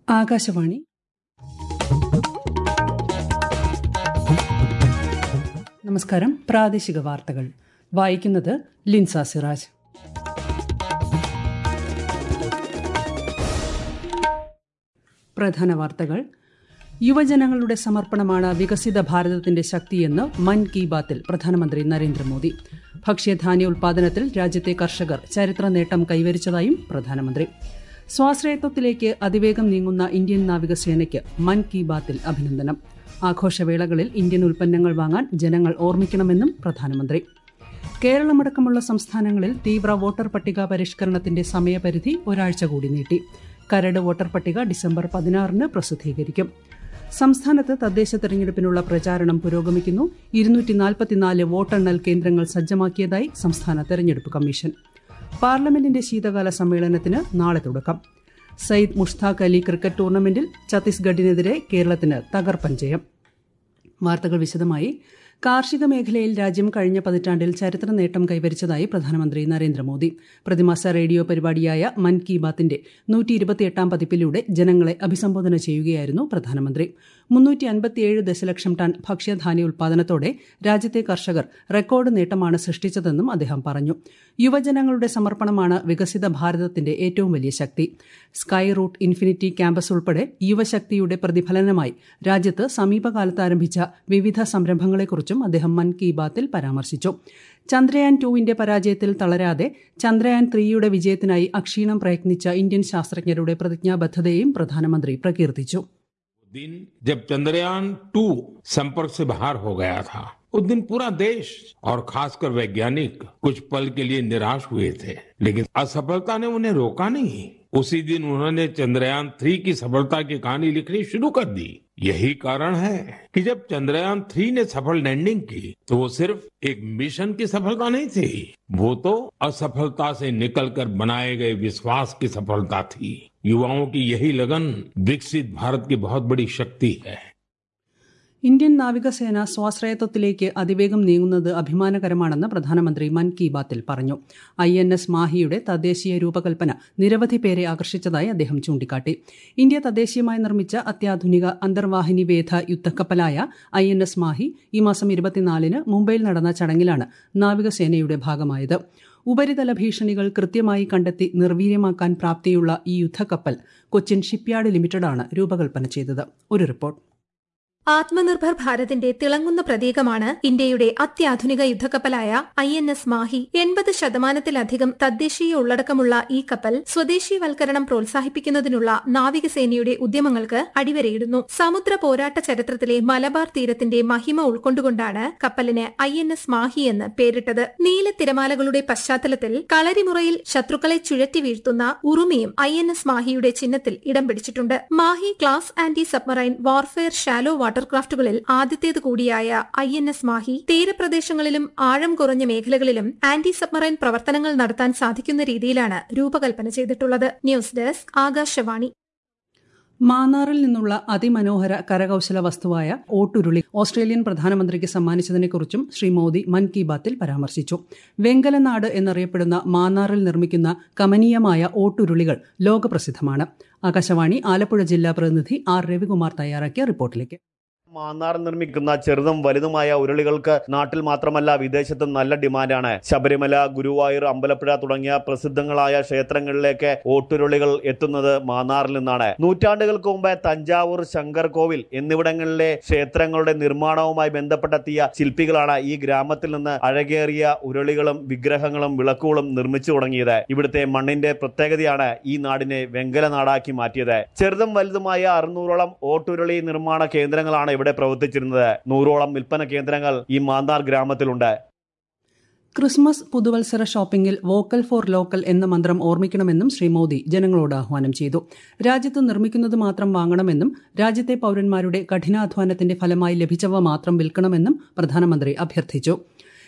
ആകാശവാണി നമസ്കാരം പ്രാദേശിക വാർത്തകൾ വായിക്കുന്നത് ലിൻസ സിറാജ് പ്രധാന വാർത്തകൾ യുവജനങ്ങളുടെ സമർപ്പണമാണ് വികസിത ഭാരതത്തിന്റെ ശക്തിയെന്ന് മൻ കി ബാത്തിൽ പ്രധാനമന്ത്രി നരേന്ദ്രമോദി ഭക്ഷ്യധാന്യ ഉൽപാദനത്തിൽ രാജ്യത്തെ കർഷകർ ചരിത്ര നേട്ടം കൈവരിച്ചതായും പ്രധാനമന്ത്രി സ്വാശ്രയത്വത്തിലേക്ക് അതിവേഗം നീങ്ങുന്ന ഇന്ത്യൻ നാവികസേനയ്ക്ക് മൻ കി ബാത്തിൽ അഭിനന്ദനം ആഘോഷവേളകളിൽ ഇന്ത്യൻ ഉൽപ്പന്നങ്ങൾ വാങ്ങാൻ ജനങ്ങൾ ഓർമ്മിക്കണമെന്നും പ്രധാനമന്ത്രി കേരളമടക്കമുള്ള സംസ്ഥാനങ്ങളിൽ തീവ്ര വോട്ടർ പട്ടിക പരിഷ്കരണത്തിന്റെ സമയപരിധി ഒരാഴ്ച കൂടി നീട്ടി കരട് വോട്ടർ പട്ടിക ഡിസംബർ പതിനാറിന് പ്രസിദ്ധീകരിക്കും സംസ്ഥാനത്ത് തദ്ദേശ തെരഞ്ഞെടുപ്പിനുള്ള പ്രചാരണം പുരോഗമിക്കുന്നു ഇരുന്നൂറ്റി നാൽപ്പത്തിനാല് വോട്ടെണ്ണൽ കേന്ദ്രങ്ങൾ സജ്ജമാക്കിയതായി സംസ്ഥാന തെരഞ്ഞെടുപ്പ് കമ്മീഷൻ പാർലമെന്റിന്റെ ശീതകാല സമ്മേളനത്തിന് നാളെ തുടക്കം സയ്യിദ് മുഷ്താഖ് അലി ക്രിക്കറ്റ് ടൂർണമെന്റിൽ ഛത്തീസ്ഗഡിനെതിരെ കേരളത്തിന് തകർപ്പൻ ജയം വാർത്തകൾ വിശദമായി കാർഷിക മേഖലയിൽ രാജ്യം കഴിഞ്ഞ പതിറ്റാണ്ടിൽ ചരിത്ര നേട്ടം കൈവരിച്ചതായി പ്രധാനമന്ത്രി നരേന്ദ്രമോദി പ്രതിമാസ റേഡിയോ പരിപാടിയായ മൻ കി ബാത്തിന്റെ നൂറ്റി ഇരുപത്തിയെട്ടാം പതിപ്പിലൂടെ ജനങ്ങളെ അഭിസംബോധന ചെയ്യുകയായിരുന്നു പ്രധാനമന്ത്രി മുന്നൂറ്റി അൻപത്തിയേഴ് ദശലക്ഷം ടൺ ഭക്ഷ്യധാന്യ ഉൽപാദനത്തോടെ രാജ്യത്തെ കർഷകർ റെക്കോർഡ് നേട്ടമാണ് സൃഷ്ടിച്ചതെന്നും അദ്ദേഹം പറഞ്ഞു യുവജനങ്ങളുടെ സമർപ്പണമാണ് വികസിത ഭാരതത്തിന്റെ ഏറ്റവും വലിയ ശക്തി സ്കൈ റൂട്ട് ഇൻഫിനിറ്റി ക്യാമ്പസ് ഉൾപ്പെടെ യുവശക്തിയുടെ പ്രതിഫലനമായി രാജ്യത്ത് സമീപകാലത്ത് ആരംഭിച്ച വിവിധ സംരംഭങ്ങളെക്കുറിച്ചും അദ്ദേഹം മൻ കി ബാത്തിൽ പരാമർശിച്ചു ചന്ദ്രയാൻ ടുവിന്റെ പരാജയത്തിൽ തളരാതെ ചന്ദ്രയാൻ ത്രീയുടെ വിജയത്തിനായി അക്ഷീണം പ്രയത്നിച്ച ഇന്ത്യൻ ശാസ്ത്രജ്ഞരുടെ പ്രതിജ്ഞാബദ്ധതയും പ്രധാനമന്ത്രി പ്രകീർത്തിച്ചു दिन जब चंद्रयान टू संपर्क से बाहर हो गया था उस दिन पूरा देश और खासकर वैज्ञानिक कुछ पल के लिए निराश हुए थे लेकिन असफलता ने उन्हें रोका नहीं उसी दिन उन्होंने चंद्रयान थ्री की सफलता की कहानी लिखनी शुरू कर दी यही कारण है कि जब चंद्रयान थ्री ने सफल लैंडिंग की तो वो सिर्फ एक मिशन की सफलता नहीं थी वो तो असफलता से निकलकर बनाए गए विश्वास की सफलता थी युवाओं की यही लगन विकसित भारत की बहुत बड़ी शक्ति है ഇന്ത്യൻ നാവികസേന സ്വാശ്രയത്വത്തിലേക്ക് അതിവേഗം നീങ്ങുന്നത് അഭിമാനകരമാണെന്ന് പ്രധാനമന്ത്രി മൻ കി ബാത്തിൽ പറഞ്ഞു ഐ എൻ എസ് മാഹിയുടെ തദ്ദേശീയ രൂപകൽപ്പന നിരവധി പേരെ ആകർഷിച്ചതായി അദ്ദേഹം ചൂണ്ടിക്കാട്ടി ഇന്ത്യ തദ്ദേശീയമായി നിർമ്മിച്ച അത്യാധുനിക അന്തർവാഹിനി വേധ യുദ്ധക്കപ്പലായ ഐ എൻ എസ് മാഹി ഈ മാസം ഇരുപത്തിനാലിന് മുംബൈയിൽ നടന്ന ചടങ്ങിലാണ് നാവികസേനയുടെ ഭാഗമായത് ഉപരിതല ഭീഷണികൾ കൃത്യമായി കണ്ടെത്തി നിർവീര്യമാക്കാൻ പ്രാപ്തിയുള്ള ഈ യുദ്ധക്കപ്പൽ കൊച്ചിൻ ഷിപ്പ്യാർഡ് ലിമിറ്റഡാണ് രൂപകൽപ്പന ചെയ്തത് ഒരു റിപ്പോർട്ട് ആത്മനിർഭർ ഭാരതിന്റെ തിളങ്ങുന്ന പ്രതീകമാണ് ഇന്ത്യയുടെ അത്യാധുനിക യുദ്ധക്കപ്പലായ ഐ എൻ എസ് മാഹി എൺപത് ശതമാനത്തിലധികം തദ്ദേശീയ ഉള്ളടക്കമുള്ള ഈ കപ്പൽ സ്വദേശീവൽക്കരണം പ്രോത്സാഹിപ്പിക്കുന്നതിനുള്ള നാവികസേനയുടെ ഉദ്യമങ്ങൾക്ക് അടിവരയിടുന്നു സമുദ്ര പോരാട്ട ചരിത്രത്തിലെ മലബാർ തീരത്തിന്റെ മഹിമ ഉൾക്കൊണ്ടുകൊണ്ടാണ് കപ്പലിന് ഐ എൻ എസ് മാഹി എന്ന് പേരിട്ടത് നീല തിരമാലകളുടെ പശ്ചാത്തലത്തിൽ കളരിമുറയിൽ ശത്രുക്കളെ ചുഴറ്റി വീഴ്ത്തുന്ന ഉറുമിയും ഐ എൻ എസ് മാഹിയുടെ ചിഹ്നത്തിൽ ഇടം പിടിച്ചിട്ടുണ്ട് Mahe class anti submarine warfare shallow വാട്ടർക്രാഫ്റ്റുകളിൽ ആദ്യത്തേത് കൂടിയായ ഐ എൻ എസ് മാഹി തീരപ്രദേശങ്ങളിലും ആഴം കുറഞ്ഞ മേഖലകളിലും ആന്റി സബ്മറൈൻ പ്രവർത്തനങ്ങൾ നടത്താൻ സാധിക്കുന്ന രീതിയിലാണ് രൂപകൽപ്പന ചെയ്തിട്ടുള്ളത് ന്യൂസ് ഡെസ്ക് ആകാശവാണി മാന്നാറിൽ നിന്നുള്ള അതിമനോഹര കരകൌശല വസ്തുവായ ഓട്ടുരുളി ഓസ്ട്രേലിയൻ പ്രധാനമന്ത്രിക്ക് സമ്മാനിച്ചതിനെക്കുറിച്ചും ശ്രീ മോദി മൻ കി ബാത്തിൽ പരാമർശിച്ചു വെങ്കലനാട് എന്നറിയപ്പെടുന്ന മാന്നാറിൽ നിർമ്മിക്കുന്ന കമനീയമായ ഓട്ടുരുളികൾ ലോകപ്രസിദ്ധമാണ് ആകാശവാണി ആലപ്പുഴ ജില്ലാ പ്രതിനിധി ആർ രവികുമാർ തയ്യാറാക്കിയ റിപ്പോർട്ടിലേക്ക് മാന്നാർ നിർമ്മിക്കുന്ന ചെറുതും വലുതുമായ ഉരുളികൾക്ക് നാട്ടിൽ മാത്രമല്ല വിദേശത്തും നല്ല ഡിമാൻഡാണ് ശബരിമല ഗുരുവായൂർ അമ്പലപ്പുഴ തുടങ്ങിയ പ്രസിദ്ധങ്ങളായ ക്ഷേത്രങ്ങളിലേക്ക് ഓട്ടുരുളികൾ എത്തുന്നത് മാന്നാറിൽ നിന്നാണ് നൂറ്റാണ്ടുകൾക്ക് മുമ്പ് തഞ്ചാവൂർ ശങ്കർ കോവിൽ എന്നിവിടങ്ങളിലെ ക്ഷേത്രങ്ങളുടെ നിർമ്മാണവുമായി ബന്ധപ്പെട്ടെത്തിയ ശില്പികളാണ് ഈ ഗ്രാമത്തിൽ നിന്ന് അഴകേറിയ ഉരുളികളും വിഗ്രഹങ്ങളും വിളക്കുകളും നിർമ്മിച്ചു തുടങ്ങിയത് ഇവിടുത്തെ മണ്ണിന്റെ പ്രത്യേകതയാണ് ഈ നാടിനെ വെങ്കല നാടാക്കി മാറ്റിയത് ചെറുതും വലുതുമായ അറുന്നൂറോളം ഓട്ടുരുളി നിർമ്മാണ കേന്ദ്രങ്ങളാണ് ഇവിടെ പ്രവർത്തിച്ചിരുന്നത് നൂറോളം വിൽപ്പന കേന്ദ്രങ്ങൾ ഈ മാന്നാർ ഗ്രാമത്തിലുണ്ട് ക്രിസ്മസ് പുതുവത്സര ഷോപ്പിംഗിൽ വോക്കൽ ഫോർ ലോക്കൽ എന്ന മന്ത്രം ഓർമ്മിക്കണമെന്നും ശ്രീ മോദി ജനങ്ങളോട് ആഹ്വാനം ചെയ്തു രാജ്യത്ത് നിർമ്മിക്കുന്നത് മാത്രം വാങ്ങണമെന്നും രാജ്യത്തെ പൌരന്മാരുടെ കഠിനാധ്വാനത്തിന്റെ ഫലമായി ലഭിച്ചവ മാത്രം വിൽക്കണമെന്നും പ്രധാനമന്ത്രി അഭ്യർത്ഥിച്ചു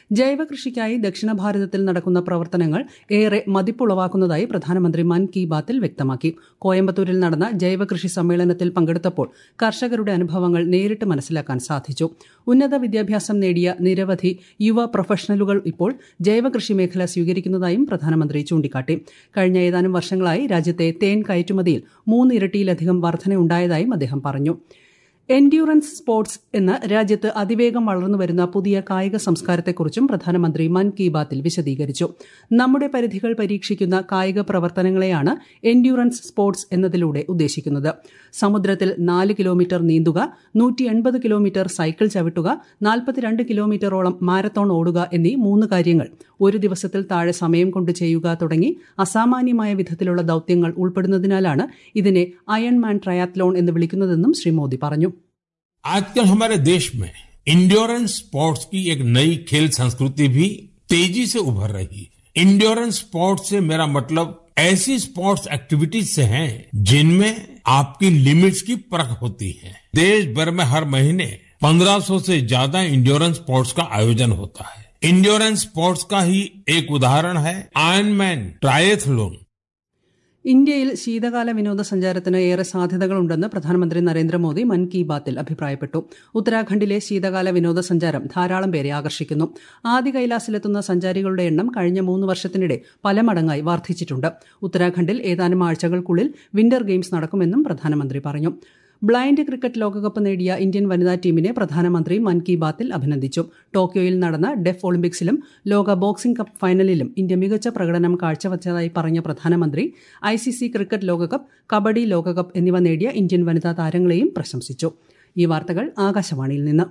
ജൈവ കൃഷിക്കായി ദക്ഷിണ ഭാരതത്തിൽ നടക്കുന്ന പ്രവർത്തനങ്ങൾ ഏറെ മതിപ്പുളവാക്കുന്നതായി പ്രധാനമന്ത്രി മൻ കി ബാത്തിൽ വ്യക്തമാക്കി കോയമ്പത്തൂരിൽ നടന്ന ജൈവ കൃഷി സമ്മേളനത്തിൽ പങ്കെടുത്തപ്പോൾ കർഷകരുടെ അനുഭവങ്ങൾ നേരിട്ട് മനസ്സിലാക്കാൻ സാധിച്ചു ഉന്നത വിദ്യാഭ്യാസം നേടിയ നിരവധി യുവ പ്രൊഫഷണലുകൾ ഇപ്പോൾ ജൈവ കൃഷി മേഖല സ്വീകരിക്കുന്നതായും പ്രധാനമന്ത്രി ചൂണ്ടിക്കാട്ടി കഴിഞ്ഞ ഏതാനും വർഷങ്ങളായി രാജ്യത്തെ തേൻ കയറ്റുമതിയിൽ മൂന്നിരട്ടിയിലധികം വർധനയുണ്ടായതായും അദ്ദേഹം പറഞ്ഞു എൻഡ്യൂറൻസ് സ്പോർട്സ് എന്ന രാജ്യത്ത് അതിവേഗം വളർന്നുവരുന്ന പുതിയ കായിക സംസ്കാരത്തെക്കുറിച്ചും പ്രധാനമന്ത്രി മൻ കി ബാത്തിൽ വിശദീകരിച്ചു നമ്മുടെ പരിധികൾ പരീക്ഷിക്കുന്ന കായിക പ്രവർത്തനങ്ങളെയാണ് എൻഡ്യൂറൻസ് സ്പോർട്സ് എന്നതിലൂടെ ഉദ്ദേശിക്കുന്നത് സമുദ്രത്തിൽ നാല് കിലോമീറ്റർ നീന്തുക നൂറ്റി എൺപത് കിലോമീറ്റർ സൈക്കിൾ ചവിട്ടുക നാൽപ്പത്തിരണ്ട് കിലോമീറ്ററോളം മാരത്തോൺ ഓടുക എന്നീ മൂന്ന് കാര്യങ്ങൾ ഒരു ദിവസത്തിൽ താഴെ സമയം കൊണ്ട് ചെയ്യുക തുടങ്ങി അസാമാന്യമായ വിധത്തിലുള്ള ദൌത്യങ്ങൾ ഉൾപ്പെടുന്നതിനാലാണ് ഇതിനെ അയൺമാൻ ട്രയാത്ലോൺ എന്ന് വിളിക്കുന്നതെന്നും ശ്രീ മോദി പറഞ്ഞു आजकल हमारे देश में इंड्योरेंस स्पोर्ट्स की एक नई खेल संस्कृति भी तेजी से उभर रही है इंड्योरेंस स्पोर्ट्स से मेरा मतलब ऐसी स्पोर्ट्स एक्टिविटीज से है जिनमें आपकी लिमिट्स की परख होती है देश भर में हर महीने 1500 से ज्यादा इंड्योरेंस स्पोर्ट्स का आयोजन होता है इंड्योरेंस स्पोर्ट्स का ही एक उदाहरण है आयरनमैन ट्रायथलोन ഇന്ത്യയിൽ ശീതകാല വിനോദസഞ്ചാരത്തിന് ഏറെ സാധ്യതകളുണ്ടെന്ന് പ്രധാനമന്ത്രി നരേന്ദ്രമോദി മൻ കി ബാത്തിൽ അഭിപ്രായപ്പെട്ടു ഉത്തരാഖണ്ഡിലെ ശീതകാല വിനോദസഞ്ചാരം ധാരാളം പേരെ ആകർഷിക്കുന്നു ആദ്യ കൈലാസിലെത്തുന്ന സഞ്ചാരികളുടെ എണ്ണം കഴിഞ്ഞ മൂന്ന് വർഷത്തിനിടെ പല മടങ്ങായി വർദ്ധിച്ചിട്ടുണ്ട് ഉത്തരാഖണ്ഡിൽ ഏതാനും ആഴ്ചകൾക്കുള്ളിൽ വിന്റർ ഗെയിംസ് നടക്കുമെന്നും പ്രധാനമന്ത്രി പറഞ്ഞു ബ്ലൈൻഡ് ക്രിക്കറ്റ് ലോകകപ്പ് നേടിയ ഇന്ത്യൻ വനിതാ ടീമിനെ പ്രധാനമന്ത്രി മൻ കി ബാത്തിൽ അഭിനന്ദിച്ചു ടോക്കിയോയിൽ നടന്ന ഡെഫ് ഒളിമ്പിക്സിലും ലോക ബോക്സിംഗ് കപ്പ് ഫൈനലിലും ഇന്ത്യ മികച്ച പ്രകടനം കാഴ്ചവച്ചതായി പറഞ്ഞ പ്രധാനമന്ത്രി ഐസിസി ക്രിക്കറ്റ് ലോകകപ്പ് കബഡി ലോകകപ്പ് എന്നിവ നേടിയ ഇന്ത്യൻ വനിതാ താരങ്ങളെയും പ്രശംസിച്ചു ഈ വാർത്തകൾ ആകാശവാണിയിൽ നിന്ന്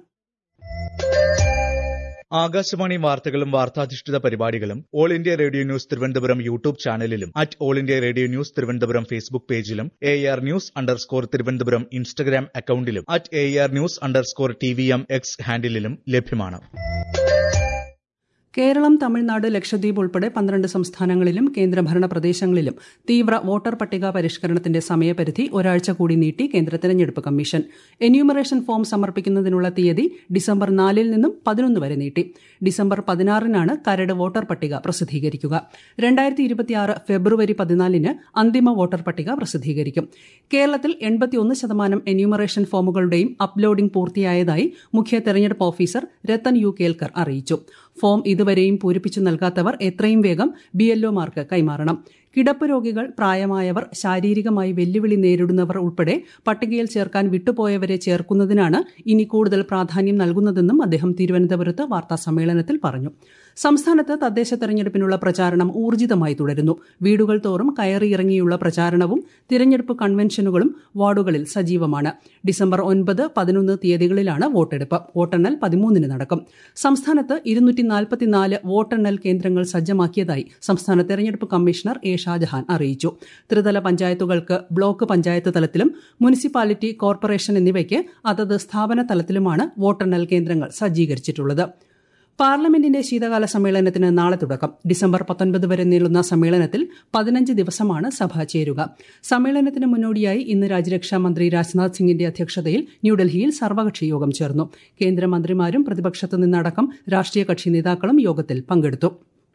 ആകാശവാണി വാർത്തകളും വാർത്താധിഷ്ഠിത പരിപാടികളും All India Radio News Thiruvananthapuram YouTube ചാനലിലും at All India Radio News Thiruvananthapuram Facebook പേജിലും A R news underscore Thiruvananthapuram Instagram അക്കൌണ്ടിലും at A R news underscore T V M X ഹാൻഡിലും ലഭ്യമാണ് കേരളം തമിഴ്നാട് ലക്ഷദ്വീപ് ഉൾപ്പെടെ പന്ത്രണ്ട് സംസ്ഥാനങ്ങളിലും കേന്ദ്രഭരണ പ്രദേശങ്ങളിലും തീവ്ര വോട്ടർ പട്ടിക പരിഷ്കരണത്തിന്റെ സമയപരിധി ഒരാഴ്ച കൂടി നീട്ടി കേന്ദ്ര തെരഞ്ഞെടുപ്പ് കമ്മീഷൻ എന്യൂമറേഷൻ ഫോം സമർപ്പിക്കുന്നതിനുള്ള തീയതി ഡിസംബർ നാലിൽ നിന്നും പതിനൊന്ന് വരെ നീട്ടി ഡിസംബർ പതിനാറിനാണ് കരട് വോട്ടർ പട്ടിക പ്രസിദ്ധീകരിക്കുക രണ്ടായിരത്തി ഇരുപത്തിയാറ് ഫെബ്രുവരി പതിനാലിന് അന്തിമ വോട്ടർ പട്ടിക പ്രസിദ്ധീകരിക്കും കേരളത്തിൽ എൺപത്തിയൊന്ന് ശതമാനം എന്യൂമറേഷൻ ഫോമുകളുടെയും അപ്ലോഡിംഗ് പൂർത്തിയായതായി മുഖ്യ തെരഞ്ഞെടുപ്പ് ഓഫീസർ രത്തൻ യു കേൽക്കർ അറിയിച്ചു ഫോം ഇതുവരെയും പൂരിപ്പിച്ചു നൽകാത്തവർ എത്രയും വേഗം ബി എൽഒമാർക്ക് കൈമാറണം കിടപ്പ് രോഗികൾ പ്രായമായവർ ശാരീരികമായി വെല്ലുവിളി നേരിടുന്നവർ ഉൾപ്പെടെ പട്ടികയിൽ ചേർക്കാൻ വിട്ടുപോയവരെ ചേർക്കുന്നതിനാണ് ഇനി കൂടുതൽ പ്രാധാന്യം നൽകുന്നതെന്നും അദ്ദേഹം തിരുവനന്തപുരത്ത് വാർത്താ സമ്മേളനത്തിൽ പറഞ്ഞു സംസ്ഥാനത്ത് തദ്ദേശ തെരഞ്ഞെടുപ്പിനുള്ള പ്രചാരണം ഊർജിതമായി തുടരുന്നു വീടുകൾ തോറും കയറിയിറങ്ങിയുള്ള പ്രചാരണവും തിരഞ്ഞെടുപ്പ് കൺവെൻഷനുകളും വാർഡുകളിൽ സജീവമാണ് ഡിസംബർ ഒൻപത് പതിനൊന്ന് തീയതികളിലാണ് വോട്ടെടുപ്പ് വോട്ടെണ്ണൽ പതിമൂന്നിന് നടക്കും സംസ്ഥാനത്ത് ഇരുന്നൂറ്റി നാൽപ്പത്തിനാല് വോട്ടെണ്ണൽ കേന്ദ്രങ്ങൾ സജ്ജമാക്കിയതായി സംസ്ഥാന തെരഞ്ഞെടുപ്പ് കമ്മീഷണർ എ ഷാജഹാൻ അറിയിച്ചു ത്രിതല പഞ്ചായത്തുകൾക്ക് ബ്ലോക്ക് പഞ്ചായത്ത് തലത്തിലും മുനിസിപ്പാലിറ്റി കോർപ്പറേഷൻ എന്നിവയ്ക്ക് അതത് സ്ഥാപന തലത്തിലുമാണ് വോട്ടെണ്ണൽ കേന്ദ്രങ്ങൾ സജ്ജീകരിച്ചിട്ടുള്ളത് പാർലമെന്റിന്റെ ശീതകാല സമ്മേളനത്തിന് നാളെ തുടക്കം ഡിസംബർ പത്തൊൻപത് വരെ നീളുന്ന സമ്മേളനത്തിൽ പതിനഞ്ച് ദിവസമാണ് സഭ ചേരുക സമ്മേളനത്തിന് മുന്നോടിയായി ഇന്ന് രാജ്യരക്ഷാ മന്ത്രി രാജ്നാഥ് സിംഗിന്റെ അധ്യക്ഷതയിൽ ന്യൂഡൽഹിയിൽ സർവകക്ഷി യോഗം ചേർന്നു കേന്ദ്രമന്ത്രിമാരും പ്രതിപക്ഷത്തു നിന്നടക്കം രാഷ്ട്രീയ കക്ഷി നേതാക്കളും യോഗത്തിൽ പങ്കെടുത്തു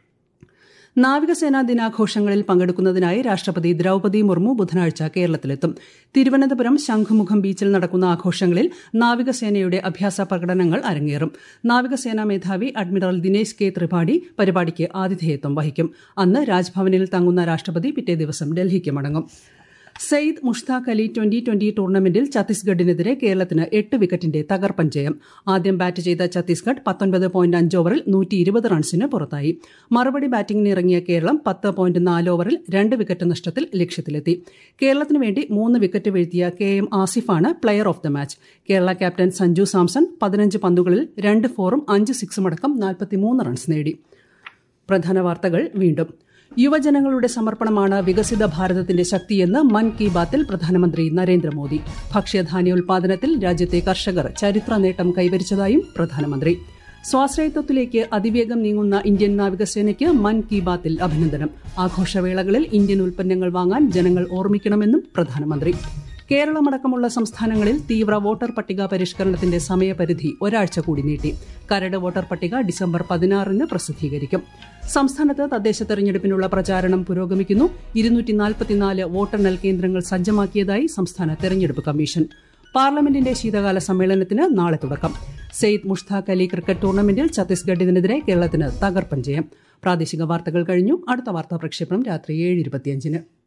നാവികസേനാ ദിനാഘോഷങ്ങളിൽ പങ്കെടുക്കുന്നതിനായി രാഷ്ട്രപതി ദ്രൌപതി മുർമു ബുധനാഴ്ച കേരളത്തിലെത്തും തിരുവനന്തപുരം ശംഖുമുഖം ബീച്ചിൽ നടക്കുന്ന ആഘോഷങ്ങളിൽ നാവികസേനയുടെ അഭ്യാസ പ്രകടനങ്ങൾ അരങ്ങേറും നാവികസേനാ മേധാവി അഡ്മിറൽ ദിനേശ് കെ ത്രിപാഠി പരിപാടിക്ക് ആതിഥേയത്വം വഹിക്കും അന്ന് രാജ്ഭവനിൽ തങ്ങുന്ന രാഷ്ട്രപതി പിറ്റേ ദിവസം ഡൽഹിക്ക് മടങ്ങും സയ്യിദ് മുഷ്താഖ് അലി ട്വന്റി ട്വന്റി ടൂർണമെന്റിൽ ഛത്തീസ്ഗഡിനെതിരെ കേരളത്തിന് എട്ട് വിക്കറ്റിന്റെ തകർപ്പൻ ജയം ആദ്യം ബാറ്റ് ചെയ്ത ഛത്തീസ്ഗഡ് പത്തൊൻപത് പോയിന്റ് അഞ്ച് ഓവറിൽ നൂറ്റി ഇരുപത് റൺസിന് പുറത്തായി മറുപടി ബാറ്റിംഗിന് ഇറങ്ങിയ കേരളം പത്ത് പോയിന്റ് നാല് ഓവറിൽ രണ്ട് വിക്കറ്റ് നഷ്ടത്തിൽ ലക്ഷ്യത്തിലെത്തി കേരളത്തിന് വേണ്ടി മൂന്ന് വിക്കറ്റ് വീഴ്ത്തിയ കെ എം ആസിഫാണ് player of the match Kerala captain Sanju Samson പതിനഞ്ച് പന്തുകളിൽ രണ്ട് ഫോറും അഞ്ച് സിക്സും അടക്കം നാൽപ്പത്തിമൂന്ന് റൺസ് നേടി പ്രധാന വാർത്തകൾ വീണ്ടും യുവജനങ്ങളുടെ സമർപ്പണമാണ് വികസിത ഭാരതത്തിന്റെ ശക്തിയെന്ന് മൻ കി ബാത്തിൽ പ്രധാനമന്ത്രി നരേന്ദ്രമോദി ഭക്ഷ്യധാന്യോൽപാദനത്തിൽ രാജ്യത്തെ കർഷകർ ചരിത്ര നേട്ടം കൈവരിച്ചതായും പ്രധാനമന്ത്രി സ്വാശ്രയത്വത്തിലേക്ക് അതിവേഗം നീങ്ങുന്ന ഇന്ത്യൻ നാവികസേനയ്ക്ക് മൻ കി ബാത്തിൽ അഭിനന്ദനം ആഘോഷവേളകളിൽ ഇന്ത്യൻ ഉൽപ്പന്നങ്ങൾ വാങ്ങാൻ ജനങ്ങൾ ഓർമ്മിക്കണമെന്നും പ്രധാനമന്ത്രി കേരളമടക്കമുള്ള സംസ്ഥാനങ്ങളിൽ തീവ്ര വോട്ടർ പട്ടിക പരിഷ്കരണത്തിന്റെ സമയപരിധി ഒരാഴ്ച കൂടി നീട്ടി കരട് വോട്ടർ പട്ടിക ഡിസംബർ പതിനാറിന് പ്രസിദ്ധീകരിക്കും സംസ്ഥാനത്ത് തദ്ദേശ തെരഞ്ഞെടുപ്പിനുള്ള പ്രചാരണം പുരോഗമിക്കുന്നു ഇരുന്നൂറ്റി നാൽപ്പത്തിനാല് വോട്ടെണ്ണൽ കേന്ദ്രങ്ങൾ സജ്ജമാക്കിയതായി സംസ്ഥാന തെരഞ്ഞെടുപ്പ് കമ്മീഷൻ പാർലമെന്റിന്റെ ശീതകാല സമ്മേളനത്തിന് നാളെ തുടക്കം സെയ്ദ് മുഷ്താഖ് അലി ക്രിക്കറ്റ് ടൂർണമെന്റിൽ ഛത്തീസ്ഗഡിനെതിരെ കേരളത്തിന് തകർപ്പൻ ജയം പ്രാദേശിക വാർത്തകൾ കഴിഞ്ഞു അടുത്ത വാർത്താ പ്രക്ഷേപണം രാത്രി ഏഴ് ഇരുപത്തിയഞ്ചിന്